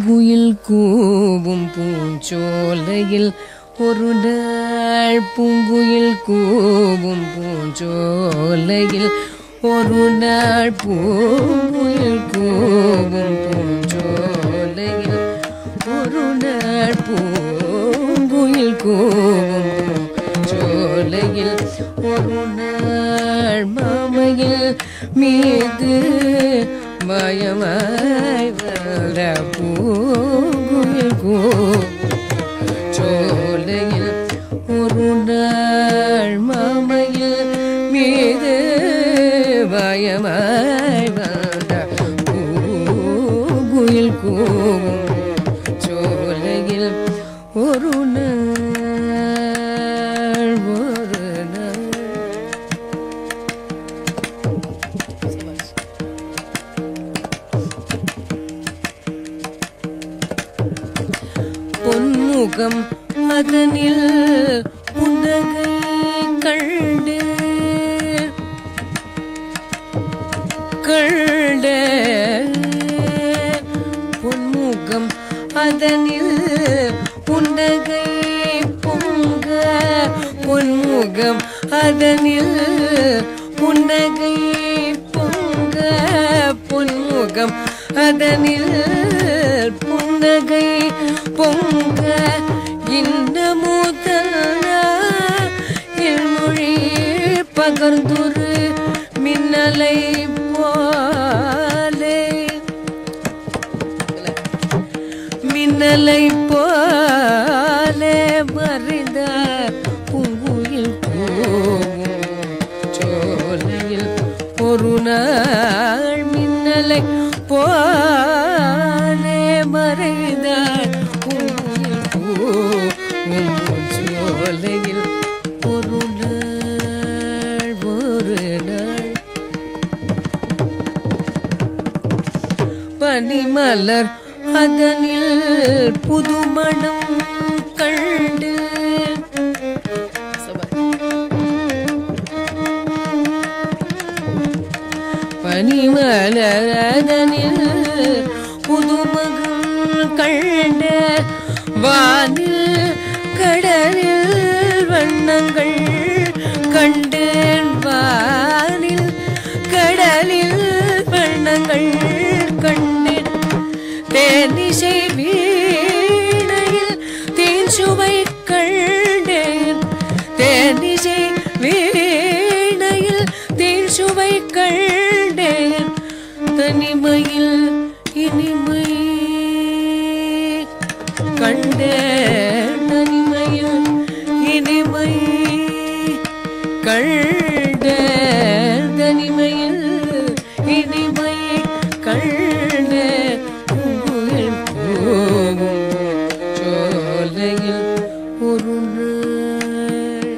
பூங்குயில் கூவும் பூஞ்சோலையில் ஒரு நாள் பூங்குயில் கூவும் பூஞ்சோலையில் ஒரு நாள் பூங்குயில் கூவும் பூஞ்சோலையில் ஒரு நாள் பூங்குயில் கூவும் பூஞ்சோலையில் ஒரு நாள் மாமையில் மீது பயமாய் வர பூங்குயில் கூவும் சோலையில் ஒரு நாள் மாமையில் மீது பயமாய் வந்த பூங்குயில் கூவும் சோலையில் ஒரு நாள் ஒரு நாள் பொன்முகம் அதனில் புன்னகை கண்டு கண்டு பொன்முகம் அதனில் புன்னகை பொங்க பொன்முகம் அதனில் புன்னகை பொங்க பொன்முகம் அதனில் புன்னகை பொங்க இந்த முதல் மொழி பகர்ந்துரு மின்னலை போலே மின்னலை போலே மறைந்த பூங்குயில் பூவும் சோலையில் ஒரு நாள் மின்னலை போலே மறைந்த பூங்குயில் பூவும் சோலையில் ஒரு நாள் ஒரு நாள் பனிமலர் அதனில் புதுமணம் கண்டு பனிமலர் அதனில் புதுமகம் கண்ட வானில் கடலில் வண்ணங்கள் கண்டேன் வானில் கடலில் வண்ணங்கள் கண்டேன் தேனிசை வீணையில் தேன் சுவை கண்டேன் தேனிசை வீணையில் தேன் சுவை கண்டேன் தனிமையில் இனிமை கண்டேன் தனிமையில் இனிமை கண்டேன் தனிமையில் இனிமை கண்டேன் பூங்குயில் பூவும் சோலையில் ஒரு நாள்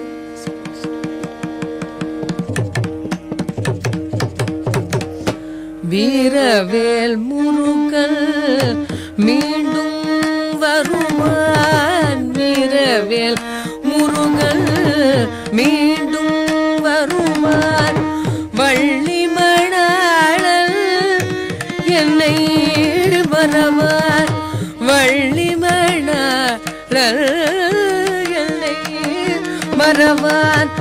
வீரவேல் முருகன் மீண்டும் வருவான் வீரவேல் முருகன் மீண்டும் வருவான் வள்ளி மணாளன் என்னை மறவான் வள்ளி மணாளன் என்னை மறவான்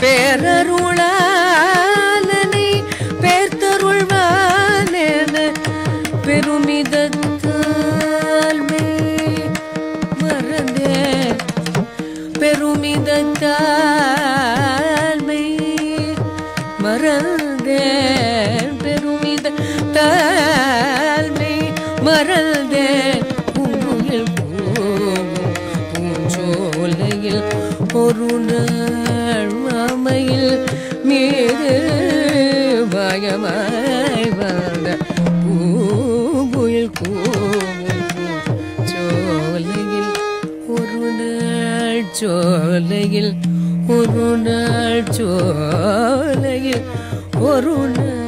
பேரருளாளனை பேர்த்தருள்வான் என பெருமிதத்தால் மே மறந்தேன் பெருமிதத்தால் மே மறந்தேன் பெருமிதத்தால் மே மறந்தேன் பூங்குயில் பூவும் பூஞ்சோலையில் ஒரு நாள் மாமையில் மீது பயமாய் வந்த பூங்குயில் கூவும் சோலையில் ஒரு நாள் சோலையில் ஒரு நாள் சோலையில் ஒரு நாள்